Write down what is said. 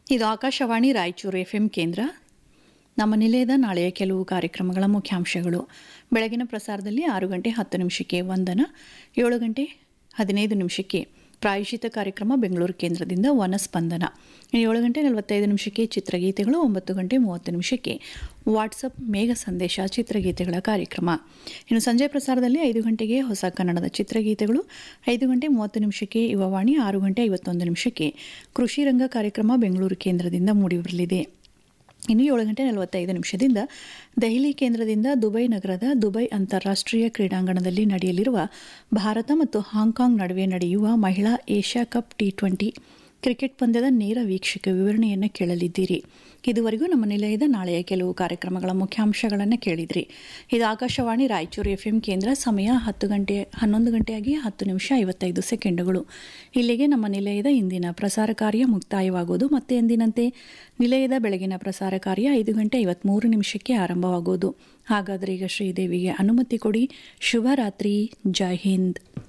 ಇದು ಆಕಾಶವಾಣಿ ರಾಯಚೂರು ಎಫ್ ಕೇಂದ್ರ ನಮ್ಮ ನಿಲಯದ ನಾಳೆಯ ಕೆಲವು ಕಾರ್ಯಕ್ರಮಗಳ ಮುಖ್ಯಾಂಶಗಳು ಬೆಳಗಿನ ಪ್ರಸಾರದಲ್ಲಿ ಆರು ಗಂಟೆ ಹತ್ತು ನಿಮಿಷಕ್ಕೆ ವಂದನ ಏಳು ಗಂಟೆ ಹದಿನೈದು ನಿಮಿಷಕ್ಕೆ ಪ್ರಾಯಶಿತ ಕಾರ್ಯಕ್ರಮ ಬೆಂಗಳೂರು ಕೇಂದ್ರದಿಂದ ವನಸ್ಪಂದನ ಇನ್ನು ಏಳು ಗಂಟೆ ನಲವತ್ತೈದು ನಿಮಿಷಕ್ಕೆ ಚಿತ್ರಗೀತೆಗಳು ಒಂಬತ್ತು ಗಂಟೆ ಮೂವತ್ತು ನಿಮಿಷಕ್ಕೆ ವಾಟ್ಸಪ್ ಮೇಘ ಸಂದೇಶ ಚಿತ್ರಗೀತೆಗಳ ಕಾರ್ಯಕ್ರಮ ಇನ್ನು ಸಂಜೆ ಪ್ರಸಾರದಲ್ಲಿ ಐದು ಗಂಟೆಗೆ ಹೊಸ ಕನ್ನಡದ ಚಿತ್ರಗೀತೆಗಳು ಐದು ಗಂಟೆ ಮೂವತ್ತು ನಿಮಿಷಕ್ಕೆ ಯುವವಾಣಿ ಆರು ಗಂಟೆ ಐವತ್ತೊಂದು ನಿಮಿಷಕ್ಕೆ ಕೃಷಿ ರಂಗ ಕಾರ್ಯಕ್ರಮ ಬೆಂಗಳೂರು ಕೇಂದ್ರದಿಂದ ಮೂಡಿಬರಲಿದೆ ಇನ್ನು ಏಳು ಗಂಟೆ ನಲವತ್ತೈದು ನಿಮಿಷದಿಂದ ದೆಹಲಿ ಕೇಂದ್ರದಿಂದ ದುಬೈ ನಗರದ ದುಬೈ ಅಂತಾರಾಷ್ಟ್ರೀಯ ಕ್ರೀಡಾಂಗಣದಲ್ಲಿ ನಡೆಯಲಿರುವ ಭಾರತ ಮತ್ತು ಹಾಂಗ್ಕಾಂಗ್ ನಡುವೆ ನಡೆಯುವ ಮಹಿಳಾ Asia cup T twenty cricket ಪಂದ್ಯದ ನೇರ ವೀಕ್ಷಕ ವಿವರಣೆಯನ್ನು ಕೇಳಲಿದ್ದೀರಿ ಇದುವರೆಗೂ ನಮ್ಮ ನಿಲಯದ ನಾಳೆಯ ಕೆಲವು ಕಾರ್ಯಕ್ರಮಗಳ ಮುಖ್ಯಾಂಶಗಳನ್ನು ಕೇಳಿದ್ರಿ ಇದು ಆಕಾಶವಾಣಿ ರಾಯಚೂರು ಎಫ್ ಕೇಂದ್ರ ಸಮಯ ಹತ್ತು ಗಂಟೆ ಹನ್ನೊಂದು ಗಂಟೆಯಾಗಿ ಹತ್ತು ನಿಮಿಷ ಐವತ್ತೈದು ಸೆಕೆಂಡುಗಳು ಇಲ್ಲಿಗೆ ನಮ್ಮ ನಿಲಯದ ಇಂದಿನ ಪ್ರಸಾರ ಕಾರ್ಯ ಮುಕ್ತಾಯವಾಗುವುದು ಮತ್ತೆ ಎಂದಿನಂತೆ ನಿಲಯದ ಬೆಳಗಿನ ಪ್ರಸಾರ ಕಾರ್ಯ ಐದು ಗಂಟೆ ಐವತ್ಮೂರು ನಿಮಿಷಕ್ಕೆ ಆರಂಭವಾಗುವುದು ಹಾಗಾದರೆ ಈಗ ಶ್ರೀದೇವಿಗೆ ಅನುಮತಿ ಕೊಡಿ ಶುಭರಾತ್ರಿ ಜೈ ಹಿಂದ್